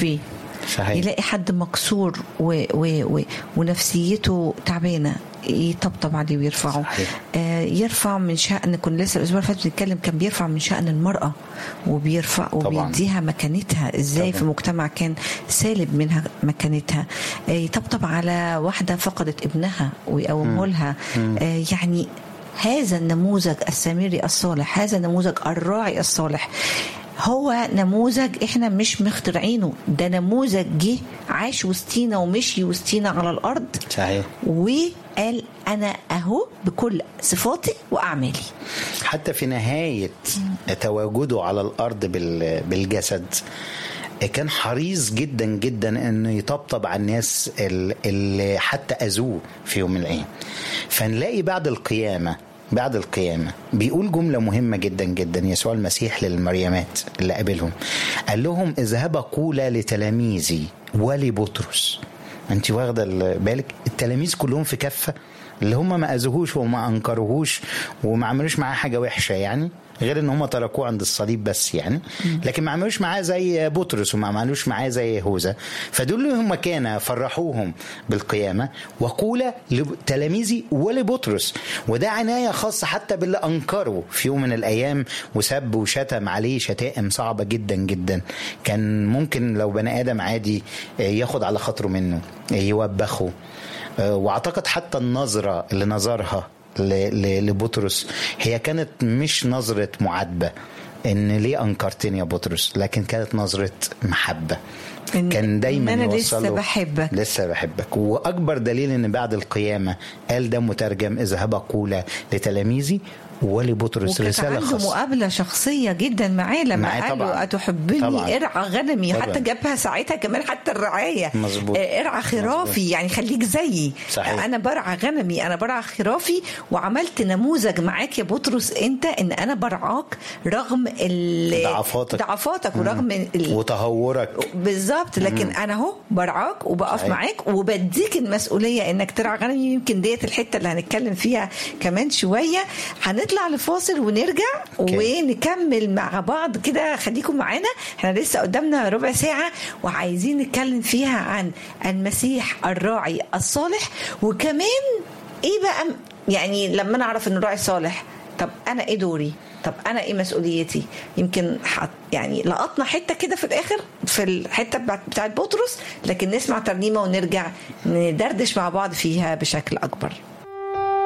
يشفيه صحيح. يلاقي حد مكسور و و و ونفسيته تعبانه يطبطب عليه ويرفعه صحيح. آه يرفع من شأن كنا لسه الاسبوع اللي فات بنتكلم كان بيرفع من شأن المرأة وبيرفع طبعاً. وبيديها مكانتها ازاي طبعاً. في مجتمع كان سالب منها مكانتها آه يطبطب على واحدة فقدت ابنها ويقومه لها آه يعني هذا النموذج السامري الصالح هذا النموذج الراعي الصالح هو نموذج احنا مش مخترعينه ده نموذج جه عاش وسطينا ومشي وسطينا على الارض صحيح وقال انا اهو بكل صفاتي واعمالي حتى في نهاية تواجده على الأرض بال- بالجسد كان حريص جدا جدا انه يطبطب على الناس ال- اللي حتى اذوه في يوم من الايام فنلاقي بعد القيامه بعد القيامه بيقول جمله مهمه جدا جدا يسوع المسيح للمريمات اللي قابلهم قال لهم اذهبا قولا لتلاميذي ولبطرس انت واخده ال- بالك التلاميذ كلهم في كفه اللي هم ما اذوهوش وما انكروهوش وما عملوش معاه حاجه وحشه يعني غير ان هم تركوه عند الصليب بس يعني لكن ما عملوش معاه زي بطرس وما عملوش معاه زي يهوذا فدول اللي هم كان فرحوهم بالقيامه وقول لتلاميذي ولبطرس وده عنايه خاصه حتى باللي انكروا في يوم من الايام وسب وشتم عليه شتائم صعبه جدا جدا كان ممكن لو بني ادم عادي ياخد على خاطره منه يوبخه واعتقد حتى النظره اللي نظرها ل- ل- لبطرس هي كانت مش نظره معاتبه ان ليه انكرتني يا بطرس لكن كانت نظره محبه إن- كان دايما إن أنا يوصله لسه بحبك. لسه بحبك واكبر دليل ان بعد القيامه قال ده مترجم اذهب قولا لتلاميذي ولبطرس وكانت رساله عنده خاصه مقابله شخصيه جدا معاه لما معاه قال له طبعاً. اتحبني طبعاً. ارعى غنمي طبعاً. حتى جابها ساعتها كمان حتى الرعايه مظبوط. آه، ارعى خرافي يعني خليك زيي صحيح. انا برعى غنمي انا برعى خرافي وعملت نموذج معاك يا بطرس انت ان انا برعاك رغم ال- ضعفاتك. ضعفاتك ورغم ال- وتهورك بالظبط لكن انا اهو برعاك وبقف صحيح. معاك وبديك المسؤوليه انك ترعى غنمي يمكن ديت الحته اللي هنتكلم فيها كمان شويه هنطلع لفاصل ونرجع أوكي. ونكمل مع بعض كده خليكم معانا احنا لسه قدامنا ربع ساعه وعايزين نتكلم فيها عن المسيح الراعي الصالح وكمان ايه بقى يعني لما انا اعرف ان الراعي صالح طب انا ايه دوري طب انا ايه مسؤوليتي يمكن حط يعني لقطنا حته كده في الاخر في الحته بتاعت بتاعت بطرس لكن نسمع ترنيمه ونرجع ندردش مع بعض فيها بشكل اكبر